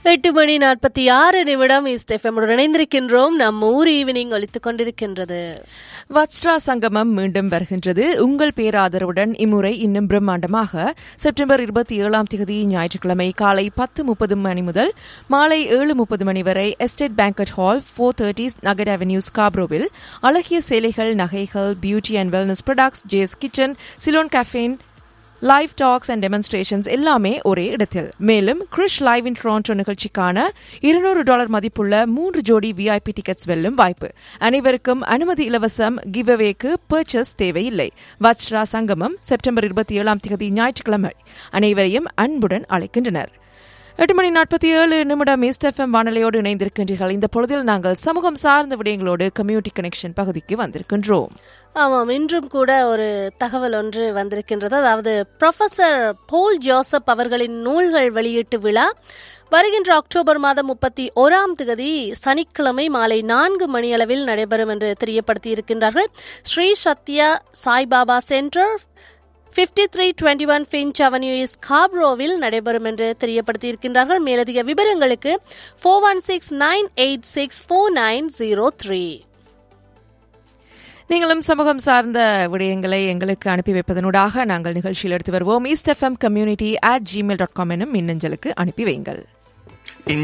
எட்டு மணி நாற்பத்தி ஆறு நிமிடம் ஈஸ்ட் எஃப்எம் இணைந்திருக்கின்றோம் நம்ம ஊர் ஈவினிங் ஒலித்துக் கொண்டிருக்கின்றது வத்ஸ்ரா சங்கமம் மீண்டும் வருகின்றது உங்கள் பேராதரவுடன் இம்முறை இன்னும் பிரம்மாண்டமாக செப்டம்பர் இருபத்தி ஏழாம் தேதி ஞாயிற்றுக்கிழமை காலை பத்து முப்பது மணி முதல் மாலை ஏழு முப்பது மணி வரை estate banquet hall four thirty Nugget avenue ஸ்காப்ரோவில் அழகிய சேலைகள் நகைகள் beauty and wellness products Jay's kitchen Ceylon கஃபேன் லைவ் டாக்ஸ் அண்ட் டெமான்ஸ்ட்ரேஷன்ஸ் எல்லாமே ஒரே இடத்தில் மேலும் கிறிஷ் லைவ் இன் டொரண்டோ நிகழ்ச்சிக்கான இருநூறு டாலர் மதிப்புள்ள மூன்று ஜோடி விஐபி டிக்கெட்ஸ் வெல்லும் வாய்ப்பு அனைவருக்கும் அனுமதி இலவசம் கிவ் அவேக்கு பர்ச்சேஸ் தேவையில்லை வச்ரா சங்கமம் செப்டம்பர் இருபத்தி ஏழாம் தேதி ஞாயிற்றுக்கிழமை அனைவரையும் அன்புடன் அழைக்கின்றனர் எட்டு மணி நாற்பத்தி ஏழு நிமிடம் ஈஸ்ட் எஃப்எம் வானொலியோடு இணைந்திருக்கின்றீர்கள் இந்த பொழுதில் நாங்கள் சமூகம் சார்ந்த விடயங்களோடு கம்யூனிட்டி கனெக்ஷன் பகுதிக்கு வந்திருக்கின்றோம் ஆமாம் இன்றும் கூட ஒரு தகவல் ஒன்று வந்திருக்கின்றது அதாவது ப்ரொஃபசர் போல் ஜோசப் அவர்களின் நூல்கள் வெளியீட்டு விழா வருகின்ற அக்டோபர் மாதம் முப்பத்தி ஓராம் தேதி சனிக்கிழமை மாலை நான்கு மணியளவில் நடைபெறும் என்று தெரியப்படுத்தியிருக்கின்றார்கள் Sri Sathya Saibaba centre fifty three twenty one Finch avenue இஸ் காப்ரோவில் நடைபெறும் என்று தெரியப்படுத்தியிருக்கின்றார்கள் மேலதிக விவரங்களுக்கு four one six nine eight six four nine zero three நீங்களும் சமூகம் சார்ந்த விடயங்களை எங்களுக்கு அனுப்பி வைப்பதனூடாக நாங்கள் நிகழ்ச்சியில் எடுத்து வருவோம் east FM community at Gmail dot com எனும் மின்னஞ்சலுக்கு அனுப்பி வையுங்கள்